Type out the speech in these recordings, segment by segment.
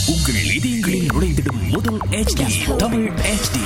உங்கள் இதயங்களில் நுழைந்திடும் முதல் HD தமிழ் HD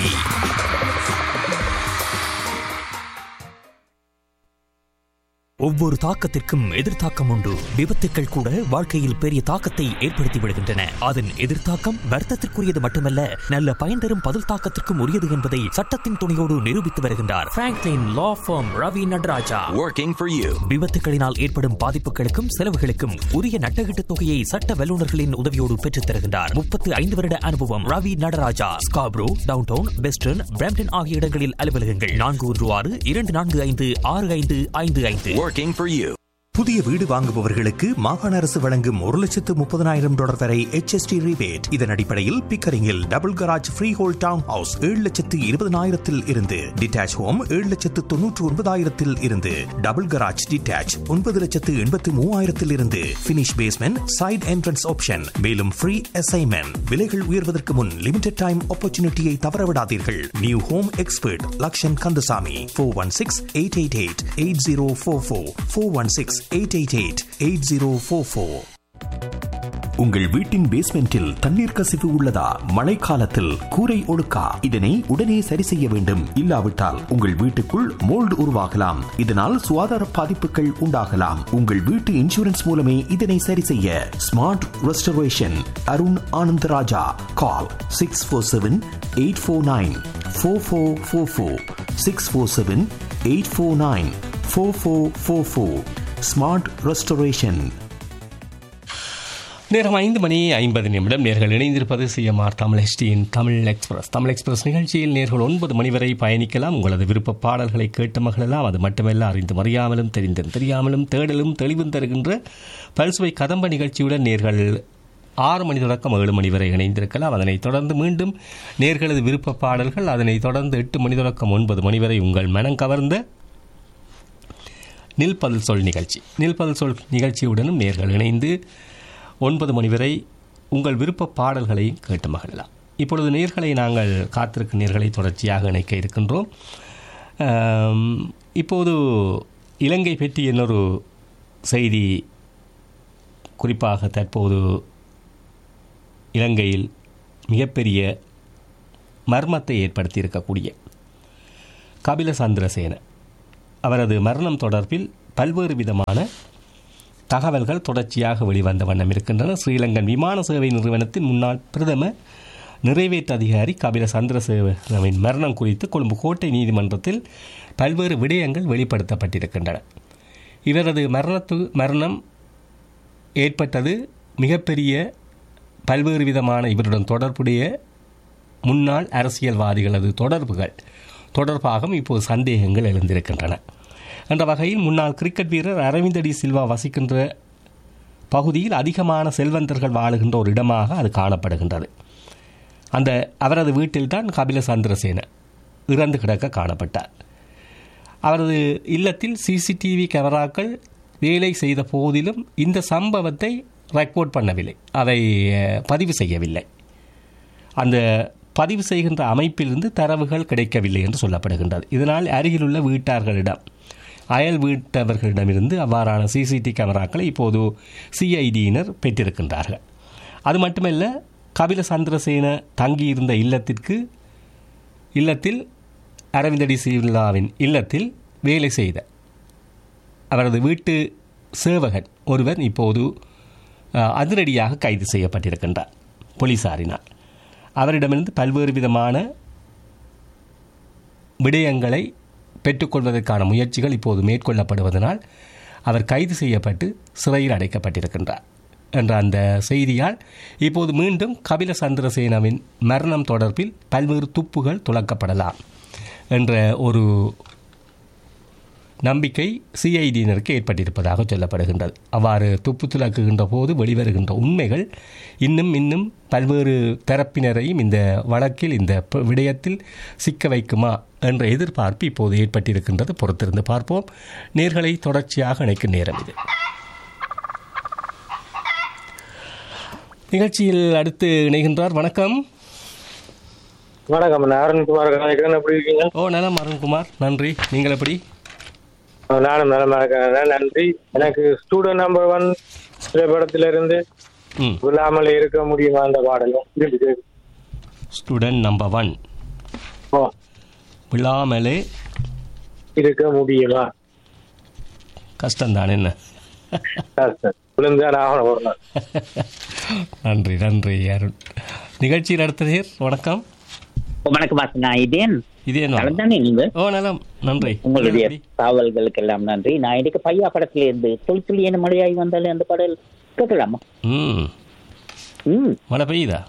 ஒவ்வொரு தாக்கத்திற்கும் எதிர்த்தாக்கம் உண்டு விபத்துக்கள் கூட வாழ்க்கையில் பெரிய தாக்கத்தை ஏற்படுத்தி விடுகின்றன அதன் எதிர்த்தாக்கம் வர்த்தத்திற்குரியது மட்டுமல்ல நல்ல பயன் தரும் பதில் தாக்கத்திற்கும் உரியது என்பதை சட்டத்தின் துணையோடு நிரூபித்து வருகின்றார் Franklin law firm Ravi Nataraja Working for you. விபத்துகளினால் ஏற்படும் பாதிப்புகளுக்கும் செலவுகளுக்கும் உரிய நட்டகீட்டு தொகையை சட்ட வல்லுநர்களின் உதவியோடு பெற்றுத் தருகின்றார் முப்பத்து ஐந்து வருட அனுபவம் Ravi Nataraja Scarborough downtown western Brampton ஆகிய இடங்களில் அலுவலகங்கள் நான்கு ஒன்று ஆறு இரண்டு நான்கு ஐந்து ஆறு ஐந்து ஐந்து ஐந்து Working for you. புதிய வீடு வாங்குபவர்களுக்கு மாகாண அரசு வழங்கும் ஒரு லட்சத்து முப்பதனாயிரம் டாலர் வரை HST rebate இதன் அடிப்படையில் பிக்கரிங்கில் double garage freehold townhouse ஏழு லட்சத்து இருபதனாயிரத்தில் இருந்து டிட்டாச் ஹோம் ஏழு லட்சத்து தொன்னூற்று ஒன்பதாயிரத்தில் இருந்து டபுள் கராஜ் டிட்டாச் ஒன்பது லட்சத்து எண்பத்து மூவாயிரத்தில் இருந்து finish basement side entrance option மேலும் ஃப்ரீ அசைன்மெண்ட் விலைகள் உயர்வதற்கு முன் லிமிடெட் டைம் ஆப்பர்ச்சுனிட்டியை தவறவிடாதீர்கள் new home expert Lakshan Kandasamy four one six eight eight eight eight zero four four four one six eight eight eight eight zero four four உங்கள் வீட்டின் பேஸ்மெண்டில் தண்ணீர் கசிவு உள்ளதா மழைக்காலத்தில் கூரை ஒழுக்கா இதனை உடனே சரி செய்ய வேண்டும் இல்லாவிட்டால் உங்கள் வீட்டுக்குள் மோல்டு உருவாகலாம் இதனால் சுகாதார பாதிப்புகள் உண்டாகலாம் உங்கள் வீட்டு இன்சூரன்ஸ் மூலமே இதனை சரி செய்ய smart restoration Arun Anandaraja call six four seven eight four nine four four four four six four seven eight four nine four four four four smart restoration நேரம் ஐந்து மணி ஐம்பது நிமிடம் நேர்கள் இணைந்திருப்பது சிஎம்ஆர் தமிழ் எஸ்டியின் தமிழ் எக்ஸ்பிரஸ் தமிழ் எக்ஸ்பிரஸ் நிகழ்ச்சியில் நேர்கள் ஒன்பது மணி வரை பயணிக்கலாம் உங்களது விருப்ப பாடல்களை கேட்டு மகளெல்லாம் அது மட்டுமல்ல அறிந்தும் அறியாமலும் தெரிந்தும் தெரியாமலும் தேடலும் தெளிவும் தருகின்ற பல்சுவை கதம்ப நிகழ்ச்சியுடன் நேர்கள் ஆறு மணி தொடக்கம் ஏழு மணி வரை இணைந்திருக்கலாம் அதனைத் தொடர்ந்து மீண்டும் நேர்களது விருப்ப பாடல்கள் அதனைத் தொடர்ந்து எட்டு மணி தொடக்கம் ஒன்பது மணி வரை உங்கள் மனம் கவர்ந்த நில்பல் சொல் நிகழ்ச்சி நில்பல் சொல் நிகழ்ச்சியுடனும் நேர்கள் இணைந்து ஒன்பது மணி வரை உங்கள் விருப்ப பாடல்களை கேட்டு மகிழலாம் இப்பொழுது நேர்களை நாங்கள் காத்திருக்கும் நேர்களை தொடர்ச்சியாக இணைக்க இருக்கின்றோம் ஆம், இப்போது இலங்கை பற்றி இன்னொரு செய்தி குறிப்பாக தற்போது இலங்கையில் மிகப்பெரிய மர்மத்தை ஏற்படுத்தி இருக்கக்கூடிய கபில சந்திரசேன அவரது மரணம் தொடர்பில் பல்வேறு விதமான தகவல்கள் தொடர்ச்சியாக வெளிவந்த வண்ணம் இருக்கின்றன ஸ்ரீலங்கன் விமான சேவை நிறுவனத்தின் முன்னாள் பிரதம நிறைவேற்று அதிகாரி கபில சந்திரசேகரவின் மரணம் குறித்து கொழும்பு கோட்டை நீதிமன்றத்தில் பல்வேறு விடயங்கள் வெளிப்படுத்தப்பட்டிருக்கின்றன இவரது மரணத்து மரணம் ஏற்பட்டது மிகப்பெரிய பல்வேறு விதமான இவருடன் தொடர்புடைய முன்னாள் அரசியல்வாதிகளது தொடர்புகள் தொடர்பாகவும் இப்போது சந்தேகங்கள் எழுந்திருக்கின்றன என்ற வகையில் முன்னாள் கிரிக்கெட் வீரர் அரவிந்த் டி சில்வா வசிக்கின்ற பகுதியில் அதிகமான செல்வந்தர்கள் வாழுகின்ற ஒரு இடமாக அது காணப்படுகின்றது அந்த அவரது வீட்டில்தான் கபில சந்திரசேன இறந்து கிடக்க காணப்பட்டார் அவரது இல்லத்தில் சிசிடிவி கேமராக்கள் வேலை செய்த போதிலும் இந்த சம்பவத்தை ரெக்கார்ட் பண்ணவில்லை அதை அஹ், பதிவு செய்யவில்லை அந்த பதிவு செய்கின்ற அமைப்பிலிருந்து தரவுகள் கிடைக்கவில்லை என்று சொல்லப்படுகின்றது இதனால் அருகிலுள்ள வீட்டார்களிடம் அயல் வீட்டவர்களிடமிருந்து அவ்வாறான சிசிடி கேமராக்களை இப்போது சிஐடியினர் பெற்றிருக்கின்றார்கள் அது மட்டுமல்ல கபில சந்திரசேன தங்கியிருந்த இல்லத்திற்கு இல்லத்தில் அரவிந்தடி சில்லாவின் இல்லத்தில் வேலை செய்த அவரது வீட்டு சேவகன் ஒருவர் இப்போது அஹ், அதிரடியாக கைது செய்யப்பட்டிருக்கின்றார் போலீசாரினால் அவரிடமிருந்து பல்வேறு விதமான விடயங்களை பெற்றுக்கொள்வதற்கான முயற்சிகள் இப்போது மேற்கொள்ளப்படுவதனால் அவர் கைது செய்யப்பட்டு சிறையில் அடைக்கப்பட்டிருக்கின்றார் என்ற அந்த செய்தியால் இப்போது மீண்டும் கபில சந்திரசேனவின் மரணம் தொடர்பில் பல்வேறு துப்புகள் துலக்கப்படலாம் என்ற ஒரு நம்பிக்கை சிஐடியினருக்கு ஏற்பட்டிருப்பதாக சொல்லப்படுகின்றது அவ்வாறு துப்பு துலக்குகின்ற போது வெளிவருகின்ற உண்மைகள் இன்னும் இன்னும் பல்வேறு தரப்பினரையும் இந்த வழக்கில் இந்த ப- விடயத்தில் சிக்க வைக்குமா என்ற எதிர்பார்ப்பு இப்போது ஏற்பட்டிருக்கின்றது பொறுத்திருந்து பார்ப்போம் நேர்களை தொடர்ச்சியாக இணைக்கும் நேரம் இது நிகழ்ச்சியில் அடுத்து இணைகின்றார் வணக்கம் வணக்கம் நான் அருண்குமார் கலாய்க்கிறேன் எப்படி இருக்கீங்க ஓ நலம் அருண்குமார் நன்றி நீங்கள் எப்படி நானும் நலமா இருக்கேன் நன்றி எனக்கு ஸ்டூடெண்ட் நம்பர் ஒன் திரைப்படத்திலிருந்து ம் விழாமல் இருக்க முடியுமா அந்த பாடலும் இருக்குது. ஸ்டூடெண்ட் நம்பர் ஒன் ஓ, விழாமலே இருக்க முடியுமா கஷ்டம்தான் என்ன சார் சார் விழுந்தான் ஆகணும் ஒரு நாள் நன்றி நன்றி அருண் நிகழ்ச்சியில் அடுத்த நேர் வணக்கம் வணக்கம் வாசன் நான் இதேன் இதே நான். நலம்தானே நீங்க ஓ நலம் நன்றி உங்களுடைய எப்படி? காவல்களுக்கு எல்லாம் நன்றி நான் இன்னைக்கு பையா படத்துல இருந்து துளி துளி என்ன மழையாகி வந்தாலே அந்த பாடல் கேட்கலாமா ம் ம் மழை பெய்யுதா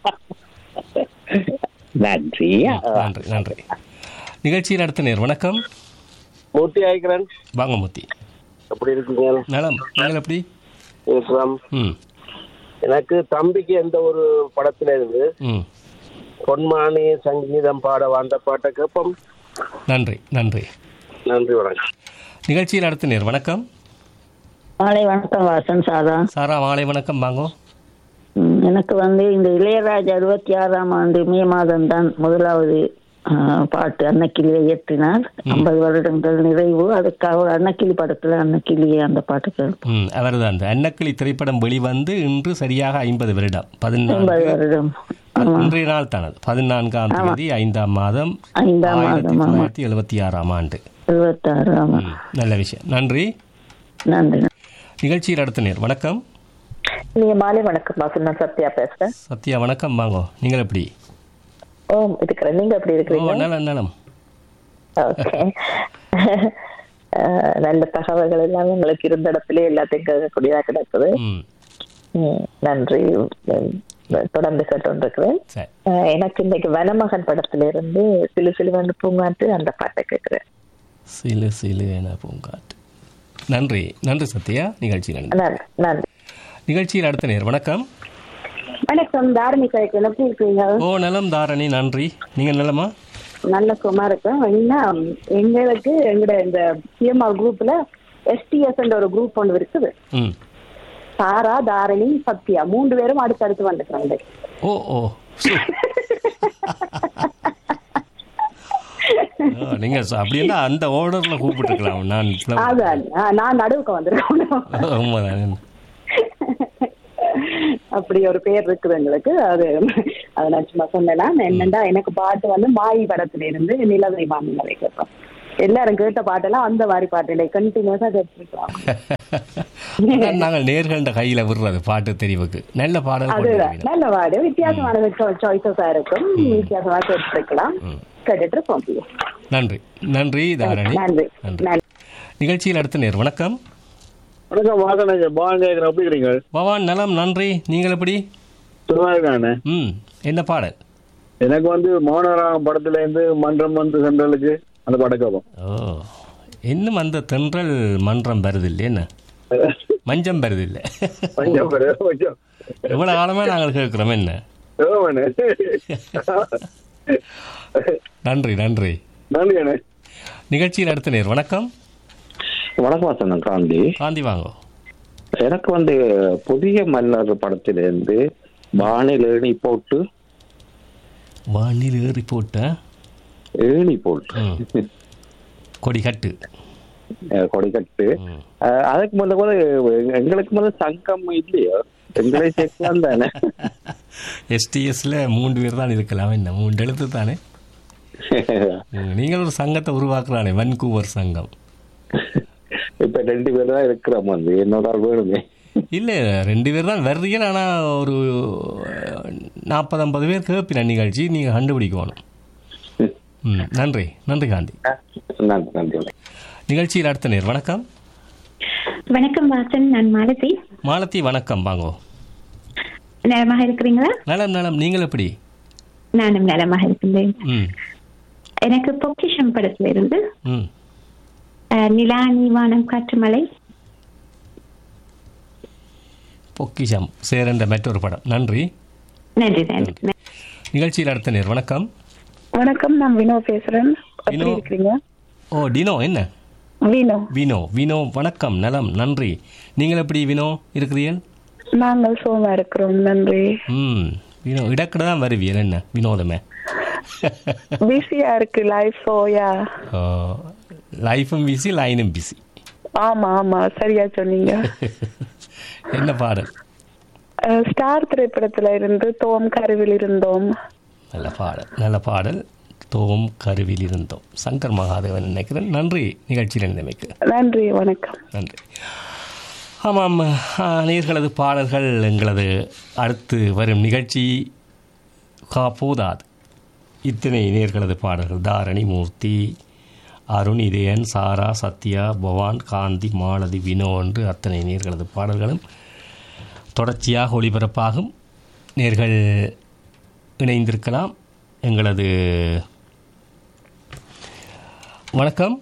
நன்றி நன்றி நன்றி நிகழ்ச்சியில் அடுத்த நேர் வணக்கம் மூர்த்தி ஆயிக்கிறேன் வாங்க மூர்த்தி அப்படி இருக்குங்க நலம் நீங்கள் எப்படி இருக்கிறோம் ம் எனக்கு தம்பிக்கு எந்த ஒரு படத்துல இருந்து ம் பொன்மானி சங்கீதம் பாட வந்த பாட்டை கேட்போம் நன்றி நன்றி நன்றி வணக்கம் நிகழ்ச்சியில் அடுத்த நேர் வணக்கம் மாலை வணக்கம் வாசன் சாரா சாரா மாலை வணக்கம் வாங்கோ ம், எனக்கு வந்து இந்த இளையராஜா அறுபத்தி ஆறாம் ஆண்டு மே மாதம் தான் முதலாவது ஆ, பாட்டு அன்னக்கிளியை இயற்றினார் ஐம்பது வருடங்கள் நிறைவு அதுக்காக ஒரு அன்னக்கிளி படத்துல அன்னக்கிளியே அந்த பாட்டு கேட்போம் ம் அவர்தான் அந்த அன்னக்கிளி திரைப்படம் வெளிவந்து இன்று சரியாக ஐம்பது வருடம் ஐம்பது பதினான்கு வருடம் ஆமா இன்றைய நாள் தானது பதினான்காம் தேதி ஐந்தாம் மாதம் ஐந்தாம் ஆயிரத்தி மாதம் ஆமா தொள்ளாயிரத்தி எழுபத்தி ஆறாம் ஆண்டு இருபத்தாறு ஆமா ம், நல்ல விஷயம் நன்றி நன்றி நிகழ்ச்சியில் அடுத்த நேர் வணக்கம் நீங்க மாலை வணக்கம் வாசன் நான் சத்யா பேசுறேன் சத்யா வணக்கம் வாங்கோ நீங்கள் எப்படி ஓ இருக்கிறேன் நீங்க எப்படி ஓ இருக்கிறீங்க நலம் நலம் ஓகே நல்ல தகவல்கள் எல்லாம் உங்களுக்கு இருந்த இடத்துல எல்லாத்தையும் கேட்கக்கூடியதா கிடக்குது ம் ம், நன்றி ம், தொடர்ந்து கேட்டுருக்கிறேன் சரி எனக்கு இன்னைக்கு வனமகன் படத்துல இருந்து சிலு சிலுவன்னு பூங்காட்டு அந்த பாட்டை கேட்கிறேன் சிலு சிலு என பூங்காட்டு நன்றி நன்றி சத்யா நிகழ்ச்சி நன்றி நன்றி நன்றி நிகழ்ச்சியில் அடுத்த நேர் வணக்கம் வணக்கம் தாரணி கழிக்கணும் எப்படி இருக்கீங்க ஓ நலம் தாரணி நன்றி நீங்கள் நலமா நல்ல சும்மா இருக்கேன் என்ன எங்களுக்கு எங்களோட இந்த சிஎம்ஆர் குரூப்ல எஸ்டிஎஸ் ஒரு குரூப் ஒன்று இருக்குது ம் சாரா தாரணி சத்யா மூன்று பேரும் அடுத்தடுத்து வந்துக்கிறாங்க ஓ ஓ சு. ஓ, நீங்க ச- அப்படின்னா அந்த ஆர்டர்ல கூப்பிட்டுருக்கலாம் நான் flower- அதான் ஆ, நான் நடுவுக்கு வந்திருக்கேன் உண்மைதான் அப்படி ஒரு பேர் இருக்குது எங்களுக்கு அது அதை நான் சும்மா சொன்னேன்னா என்னண்டா எனக்கு பாட்டு வந்து மாயி படத்துல இருந்து நிலவை மாநிலை கேட்போம் எல்லாரும் கேட்ட பாட்டெல்லாம் அந்த மாதிரி பாட்டு இல்லை கண்டினியூஸா கேட்டுருக்கோம் அதான் நாங்கள் நேர்கள்ட கையில விடுறது பாட்டு தெரிவுக்கு நல்ல பாடல் கொண்டு அதுதான் வருவீங்க. நல்ல பாடு வித்தியாசமான சாய்ஸஸா இருக்கும் வித்தியாசமா கேட்டுருக்கலாம் கேட்டுட்டு இருப்போம் நன்றி நன்றி தாரணி நன்றி நன்றி நன்றி நிகழ்ச்சியில் அடுத்த நேர் வணக்கம் வணக்கம் வாசனங்க பாங்க எப்படி இருக்கிறீங்க பவான் நலம் நன்றி நீங்கள் எப்படி சும்மா இருக்கானே ம் என்ன பாடல் எனக்கு வந்து மௌனராகம் படத்துல இருந்து மன்றம் வந்து சென்றலுக்கு அந்த படம் கேட்போம் ஓ இன்னும் அந்த தென்றல் மன்றம் வருது இல்லை என்ன மஞ்சம் வருது இல்லை கொஞ்சம் பாரு, கொஞ்சம் எவ்வளவு காலமா நாங்கள் கேட்கிறோம் என்ன ஏவனே. நன்றி நன்றி நன்றி அண்ணே நிகழ்ச்சியில் அடுத்த நேர் வணக்கம் வணக்கம் வாசன் காந்தி காந்தி வாங்கோ எனக்கு வந்து புதிய மன்னர் படத்திலிருந்து வானில் ஏணி போட்டு வானில் ஏறி போட்ட ஏணி போட்டு கொடி கட்டு அஹ் கொடிக்கட்டு அஹ் அதுக்கு முதல்ல கூட எங்களுக்கு முதல்ல சங்கம் இல்லையோ எங்களை சேர்க்கலாம் தானே எஸ்டிஎஸ்ல மூன்று பேர் தான் இருக்கலாம் என்ன மூன்று எழுத்து தானே ம், நீங்கள் ஒரு சங்கத்தை உருவாக்குறானே வன்கூவர் சங்கம் இப்ப ரெண்டு பேர் தான் இருக்கிறோம் வந்து என்னோட ஆள் வேணுமே இல்ல ரெண்டு பேர் தான் வர்றீங்க ஆனா ஒரு நாற்பது ஐம்பது பேர் கேட்பின நிகழ்ச்சி நீங்க கண்டுபிடிக்கணும் ம் நன்றி நன்றி காந்தி நன்றி நன்றி நிகழ்ச்சியில் அடுத்த நேர் வணக்கம் வணக்கம் வாசன் நான் மாலதி மாலதி வணக்கம் வாங்கோ நலமாக இருக்கிறீங்களா நலம் நலம் நீங்கள் எப்படி நானும் நலமாக இருக்கின்றேன் ம் எனக்கு பொக்கிஷம் படத்துல இருந்து ம் அஹ், நிலா நீவானம் காற்றுமலை பொக்கிஷம் சேரண்ட மற்றொரு படம் நன்றி நன்றி நன்றி நிகழ்ச்சியில் அடுத்த நேர் வணக்கம் வணக்கம் நான் வினோ பேசுறேன் எப்படி வினோ. இருக்கிறீங்க ஓ டினோ என்ன வினோ வினோ வினோ வணக்கம் நலம் நன்றி நீங்கள் எப்படி வினோ இருக்கிறீர்கள் நாங்கள் சோமா இருக்கிறோம் நன்றி ம் வினோ இடக்கட தான் வருவியல் என்ன வினோதமே பிஸியா இருக்கு லைஃப் சோயா லைஃபும் பிஸி லைனும் பிஸி ஆமா ஆமா சரியா சொன்னீங்க என்ன பாடல் அஹ், ஸ்டார் திரைப்படத்துல இருந்து தோம் கருவில் இருந்தோம் நல்ல பாடல் நல்ல பாடல் தோம் கருவில் இருந்தோம் சங்கர் மகாதேவன் நினைக்கிறேன் நன்றி நிகழ்ச்சியில் இருந்தமைக்கு நன்றி வணக்கம் நன்றி ஆமாம் ஆ, நேர்களது பாடல்கள் எங்களது அடுத்து வரும் நிகழ்ச்சி கா போதாது இத்தனை நேர்களது பாடல்கள் தாரணி மூர்த்தி அருண் இதயன் சாரா சத்யா பவான் காந்தி மாலதி வினோ என்று அத்தனை நேர்களது பாடல்களும் தொடர்ச்சியாக ஒளிபரப்பாகும் நேர்கள் இணைந்திருக்கலாம் எங்களது வணக்கம்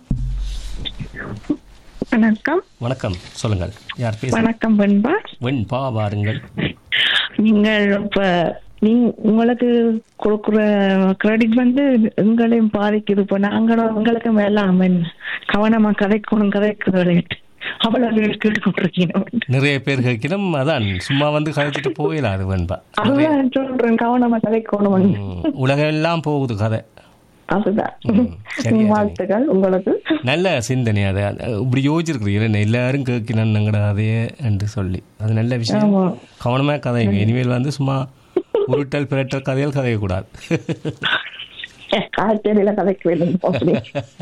வணக்கம் வணக்கம் சொல்லுங்கள் யார் பேச வணக்கம் வெண்பா வெண்பா வாருங்கள் நீங்கள் இப்ப நீங்க உங்களுக்கு கொடுக்குற கிரெடிட் வந்து எங்களையும் பாதிக்குது இப்ப நாங்களும் உங்களுக்கு மேலாம் கவனமா கதைக்கணும் கதைக்கிறது அவ்வளவு கேட்டுக்கொண்டிருக்கீங்க நிறைய பேர் கேட்கிறோம் அதான் சும்மா வந்து கதைச்சிட்டு போயிடாது வெண்பா அதுதான் சொல்றேன் கவனமா கதைக்கணும் ம், உலகெல்லாம் போகுது கதை அதுதான் சரியா வாழ்த்துக்கள் உங்களுக்கு நல்ல சிந்தனை அது அது இப்படி யோசிச்சிருக்கிறீங்க எல்லாரும் கேட்கணுங்கிற அதையே என்று சொல்லி அது நல்ல விஷயம் ஆமா. கவனமாக கதைங்க இனிமேல் வந்து சும்மா உருட்டல் பிரட்டல் கதைகள் கதையக்கூடாது காய்ச்சலில கதைக்க வேண்டும் அப்படி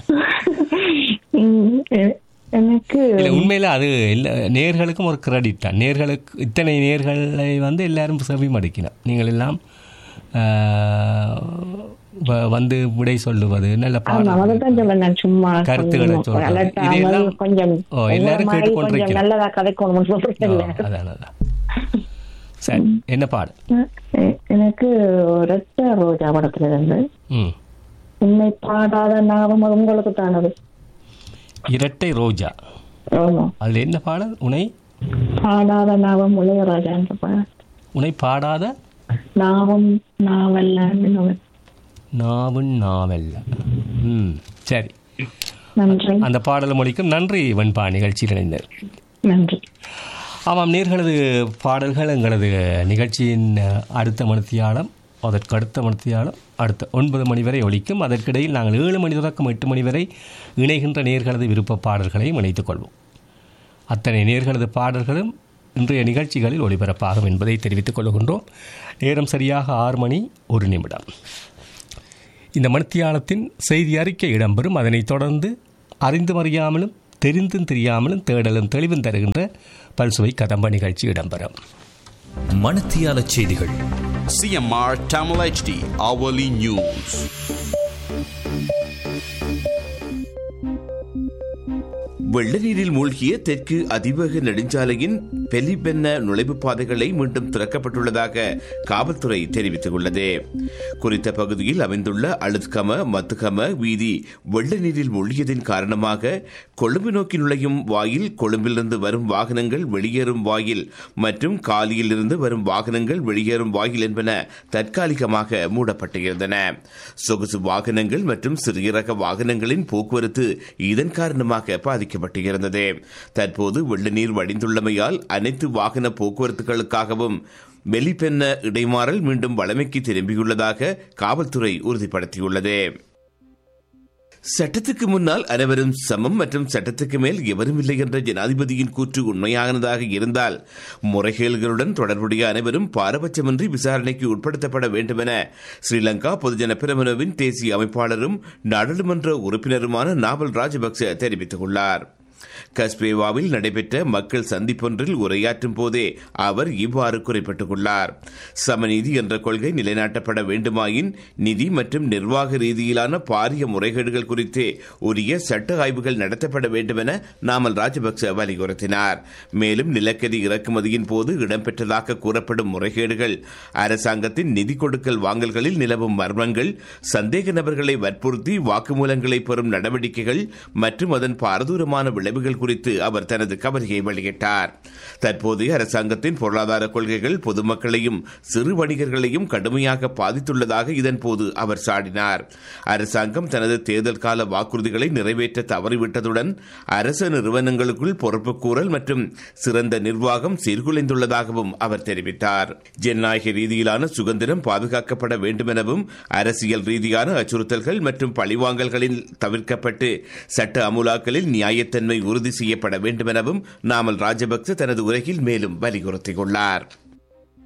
உம், எ- எனக்கு இல்லை உண்மையில் அது எல்லா நேர்களுக்கும் ஒரு கிரெடிட் தான் நேர்களுக்கு இத்தனை நேர்களை வந்து எல்லாரும் செவி மடிக்கணும் நீங்கள் எல்லாம் ஆஹ், வ- வந்து விடை சொல்லுவது நல்ல ஆமா பாடல் அதைத்தான் சொல்ல நான் சும்மா கருத்துக்களை கொஞ்சம் சொல்றது. அலட்டாமல் இதையெல்லாம் கொஞ்சம் ஓ, எல்லாரும் உங்களை மாதிரி கேட்டுக்கொண்டிருக்கிறோம். கொஞ்சம் நல்லதா கதைக்கணும் சொல்றேன் ஓ, அதான் அதான் சரி என்ன பாடு எ- எனக்கு ரத்த ரோஜா படத்துல இருந்து ம் உன்னை பாடாத நாவும் அது உங்களுக்கு தானது இரட்டை ரோஜா ஆமா அதில் என்ன பாடல் உனை பாடாத நாவம் இளையராஜா என்ற படம் உனை பாடாத நாவும் நாவல்ல நாவும் நாவல்ல ம் சரி நன்றி அந்த பாடல் மொழிக்கும் நன்றி வெண்பா நிகழ்ச்சியில் இணைந்தது நன்றி ஆமாம் நேர்களது பாடல்கள் எங்களது நிகழ்ச்சியின் அஹ், அடுத்த மணித்தியாலம் அதற்கு அடுத்த மணித்தியாலம் அடுத்த ஒன்பது மணி வரை ஒலிக்கும் அதற்கிடையில் நாங்கள் ஏழு மணி தொடக்கம் எட்டு மணி வரை இணைகின்ற நேர்களது விருப்ப பாடல்களையும் இணைத்துக் கொள்வோம் அத்தனை நேர்களது பாடல்களும் இன்றைய நிகழ்ச்சிகளில் ஒளிபரப்பாகும் என்பதை தெரிவித்துக் கொள்கின்றோம் நேரம் சரியாக ஆறு மணி ஒரு நிமிடம் இந்த மணித்தியாலத்தின் செய்தி அறிக்கை இடம்பெறும் அதனைத் தொடர்ந்து அறிந்தும் அறியாமலும் தெரிந்தும் தெரியாமலும் தேடலும் தெளிவும் தருகின்ற பல்சுவை கதம்ப நிகழ்ச்சி இடம்பெறும் மணத்தியால செய்திகள் CMR Tamil HD Hourly News. வெள்ள நீரில் மூழ்கிய தெற்கு அதிவேக நெடுஞ்சாலையின் பெலிபென்ன நுழைவுப் பாதைகளை மீண்டும் திறக்கப்பட்டுள்ளதாக காவல்துறை தெரிவித்துள்ளது குறித்த பகுதியில் அமைந்துள்ள அழுத்கம மத்துகம வீதி வெள்ள நீரில் மூழ்கியதன் காரணமாக கொழும்பு நோக்கி நுழையும் வாயில் கொழும்பிலிருந்து வரும் வாகனங்கள் வெளியேறும் வாயில் மற்றும் காலியிலிருந்து வரும் வாகனங்கள் வெளியேறும் வாயில் என்பன தற்காலிகமாக மூடப்பட்டிருந்தன சொகுசு வாகனங்கள் மற்றும் சிறிய ரக வாகனங்களின் போக்குவரத்து இதன் காரணமாக பாதிக்கப்பட்டிருந்தது தற்போது வெள்ள நீர் வடிந்துள்ளமையால் அனைத்து வாகன போக்குவரத்துகளுக்காகவும் மெலிபென்ன இடைமாறல் மீண்டும் வளமைக்கு திரும்பியுள்ளதாக காவல்துறை உறுதிப்படுத்தியுள்ளது சட்டத்துக்கு முன்னால் அனைவரும் சமம் மற்றும் சட்டத்துக்கு மேல் எவரும் இல்லை என்ற ஜனாதிபதியின் கூற்று உண்மையானதாக இருந்தால் முறைகேடுகளுடன் தொடர்புடைய அனைவரும் பாரபட்சமின்றி விசாரணைக்கு உட்படுத்தப்பட வேண்டும் என ஸ்ரீலங்கா பொதுஜன பிரமணவின் தேசிய அமைப்பாளரும் நாடாளுமன்ற உறுப்பினருமான நாவல் ராஜபக்ச தெரிவித்துள்ளார் கஸ்பேவாவில் நடைபெற்ற மக்கள் சந்திப்பொன்றில் உரையாற்றும் போதே அவர் இவ்வாறு குறிப்பிட்டுள்ளார் சமநீதி என்ற கொள்கை நிலைநாட்டப்பட வேண்டுமாயின் நிதி மற்றும் நிர்வாக ரீதியிலான பாரிய முறைகேடுகள் குறித்து உரிய சட்ட ஆய்வுகள் நடத்தப்பட வேண்டும் என நாமல் ராஜபக்ச வலியுறுத்தினார் மேலும் நிலக்கரி இறக்குமதியின் போது இடம்பெற்றதாக கூறப்படும் முறைகேடுகள் அரசாங்கத்தின் நிதி கொடுக்கல் வாங்கல்களில் நிலவும் மர்மங்கள் சந்தேக நபர்களை வற்புறுத்தி வாக்குமூலங்களை பெறும் நடவடிக்கைகள் மற்றும் அதன் பாரதூரமான விளைவுகள் குறித்து அவர் தனது கவலையை வெளியிட்டார் தற்போதைய அரசாங்கத்தின் பொருளாதார கொள்கைகள் பொதுமக்களையும் சிறு வணிகர்களையும் கடுமையாக பாதித்துள்ளதாக இதன்போது அவர் சாடினார் அரசாங்கம் தனது தேர்தல் கால வாக்குறுதிகளை நிறைவேற்ற தவறிவிட்டதுடன் அரசு நிறுவனங்களுக்குள் பொறுப்புக்கூறல் மற்றும் சிறந்த நிர்வாகம் சீர்குலைந்துள்ளதாகவும் அவர் தெரிவித்தார் ஜனநாயக ரீதியிலான சுதந்திரம் பாதுகாக்கப்பட வேண்டும் எனவும் அரசியல் ரீதியான அச்சுறுத்தல்கள் மற்றும் பழிவாங்கல்களில் தவிர்க்கப்பட்டு சட்ட அமுலாக்கலில் நியாயத்தன்மை உறுதி செய்யப்பட வேண்டும் எனவும் நாமல் ராஜபக்ச தனது உரையில் மேலும் வலியுறுத்தியுள்ளார்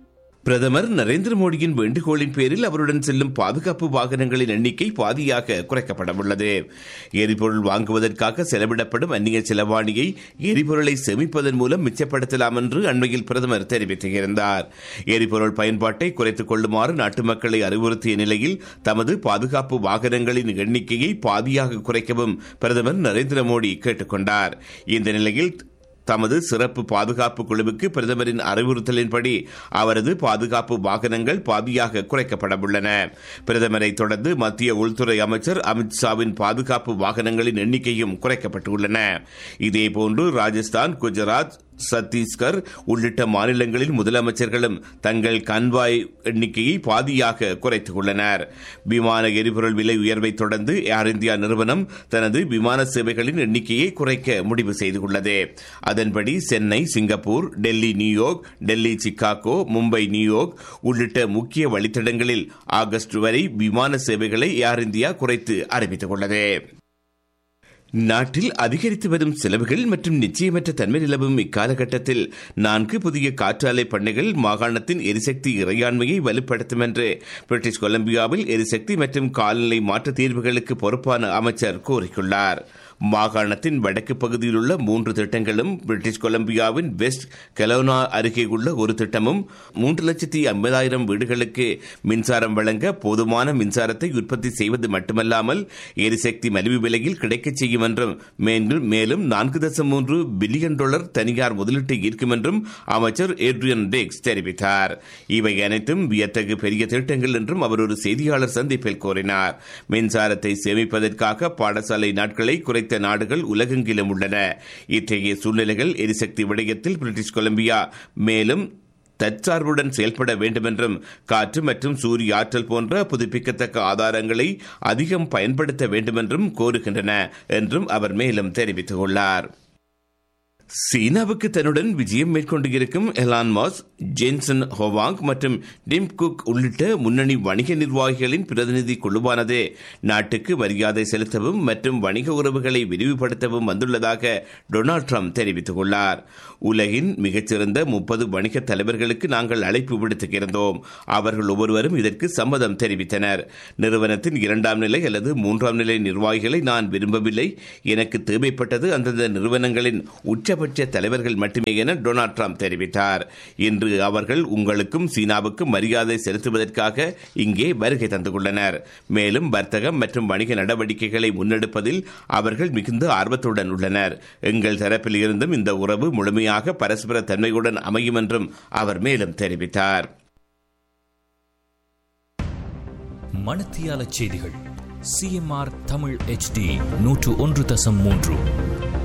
பிரதமர் நரேந்திர மோடியின் வேண்டுகோளின் பேரில் அவருடன் செல்லும் பாதுகாப்பு வாகனங்களின் எண்ணிக்கை பாதியாக குறைக்கப்பட உள்ளது எரிபொருள் வாங்குவதற்காக செலவிடப்படும் அந்நிய செலவாணியை எரிபொருளை சேமிப்பதன் மூலம் மிச்சப்படுத்தலாம் என்று அண்மையில் பிரதமர் தெரிவித்திருந்தார் எரிபொருள் பயன்பாட்டை குறைத்துக் கொள்ளுமாறு நாட்டு மக்களை அறிவுறுத்திய நிலையில் தமது பாதுகாப்பு வாகனங்களின் எண்ணிக்கையை பாதியாக குறைக்கவும் பிரதமர் நரேந்திர மோடி கேட்டுக் கொண்டார் இந்த நிலையில் தமது சிறப்பு பாதுகாப்பு குழுவுக்கு பிரதமரின் அறிவுறுத்தலின்படி அவரது பாதுகாப்பு வாகனங்கள் பாதியாக குறைக்கப்பட உள்ளன பிரதமரை தொடர்ந்து மத்திய உள்துறை அமைச்சர் அமித்ஷாவின் பாதுகாப்பு வாகனங்களின் எண்ணிக்கையும் குறைக்கப்பட்டுள்ளன இதேபோன்று ராஜஸ்தான் குஜராத் சத்தீஸ்கர் உள்ளிட்ட மாநிலங்களின் முதலமைச்சர்களும் தங்கள் கன்வாய் எண்ணிக்கையை பாதியாக குறைத்துள்ளனர் விமான எரிபொருள் விலை உயர்வை தொடர்ந்து ஏர் இந்தியா நிறுவனம் தனது விமான சேவைகளின் எண்ணிக்கையை குறைக்க முடிவு செய்துள்ளது அதன்படி Chennai Singapore Delhi New York Delhi Chicago Mumbai New York உள்ளிட்ட முக்கிய வழித்தடங்களில் ஆகஸ்ட் வரை விமான சேவைகளை ஏர் இந்தியா குறைத்து அறிவித்துள்ளது நாட்டில் அதிகரித்து வரும் செலவுகள் மற்றும் நிச்சயமற்ற தன்மை நிலவும் இக்காலகட்டத்தில் நான்கு புதிய காற்றாலை பண்ணைகள் மாகாணத்தின் எரிசக்தி இறையாண்மையை வலுப்படுத்தும் என்று பிரிட்டிஷ் கொலம்பியாவில் எரிசக்தி மற்றும் காலநிலை மாற்ற தீர்வுகளுக்கு பொறுப்பான அமைச்சர் கூறியுள்ளார் மாகாணத்தின் வடக்கு பகுதியில் உள்ள மூன்று திட்டங்களும் பிரிட்டிஷ் கொலம்பியாவின் வெஸ்ட் கெலோனா அருகே உள்ள ஒரு திட்டமும் மூன்று லட்சத்தி ஐம்பதாயிரம் வீடுகளுக்கு மின்சாரம் வழங்க போதுமான மின்சாரத்தை உற்பத்தி செய்வது மட்டுமல்லாமல் எரிசக்தி மலிவு விலையில் கிடைக்கச் செய்யும் என்றும் மேலும் நான்கு தசம் மூன்று பில்லியன் டாலர் தனியார் முதலீட்டை ஈர்க்கும் என்றும் அமைச்சர் ஏட்ரியன் டேக்ஸ் தெரிவித்தார் இவை அனைத்தும் வியத்தகு பெரிய திட்டங்கள் என்றும் அவர் ஒரு செய்தியாளர் சந்திப்பில் கூறினார் மின்சாரத்தை சேமிப்பதற்காக பாடசாலை நாட்களை குறைத்த நாடுகள் உலகெங்கிலும் உள்ளன இத்தகைய சூழ்நிலைகள் எரிசக்தி விடயத்தில் பிரிட்டிஷ் கொலம்பியா மேலும் தற்சார்புடன் செயல்பட வேண்டும் என்றும் காற்று மற்றும் சூரிய ஆற்றல் போன்ற புதுப்பிக்கத்தக்க ஆதாரங்களை அதிகம் பயன்படுத்த வேண்டும் என்றும் கோருகின்றன என்றும் அவர் மேலும் தெரிவித்துள்ளார் சீனாவுக்கு தன்னுடன் விஜயம் மேற்கொண்டு இருக்கும் எலான் மாஸ் ஜேன்சன் ஹோவாங் மற்றும் டிம் குக் உள்ளிட்ட முன்னணி வணிக நிர்வாகிகளின் பிரதிநிதி குழுவானது நாட்டுக்கு மரியாதை செலுத்தவும் மற்றும் வணிக உறவுகளை விரிவுபடுத்தவும் வந்துள்ளதாக டொனால்டு ட்ரம்ப் தெரிவித்துள்ளார் உலகின் மிகச்சிறந்த முப்பது வணிக தலைவர்களுக்கு நாங்கள் அழைப்பு விடுத்திருந்தோம் அவர்கள் ஒவ்வொருவரும் இதற்கு சம்மதம் தெரிவித்தனர் நிறுவனத்தின் இரண்டாம் நிலை அல்லது மூன்றாம் நிலை நிர்வாகிகளை நான் விரும்பவில்லை எனக்கு தேவைப்பட்டது அந்தந்த நிறுவனங்களின் உச்சபட்ச தலைவர்கள் மட்டுமே என டொனால்டு ட்ரம்ப் தெரிவித்தார் இன்று அவர்கள் உங்களுக்கும் சீனாவுக்கும் மரியாதை செலுத்துவதற்காக இங்கே வருகை தந்துள்ளனர் மேலும் வர்த்தகம் மற்றும் வணிக நடவடிக்கைகளை முன்னெடுப்பதில் அவர்கள் மிகுந்த ஆர்வத்துடன் உள்ளனர் எங்கள் தரப்பில் இருந்தும் இந்த உறவு முழுமையாக பரஸ்பர தன்மையுடன் அமையும் என்றும் அவர் மேலும் தெரிவித்தார் மணத்தியால செய்திகள் சிஎம்ஆர் தமிழ் எச்டி நூற்று ஒன்று தசம் மூன்று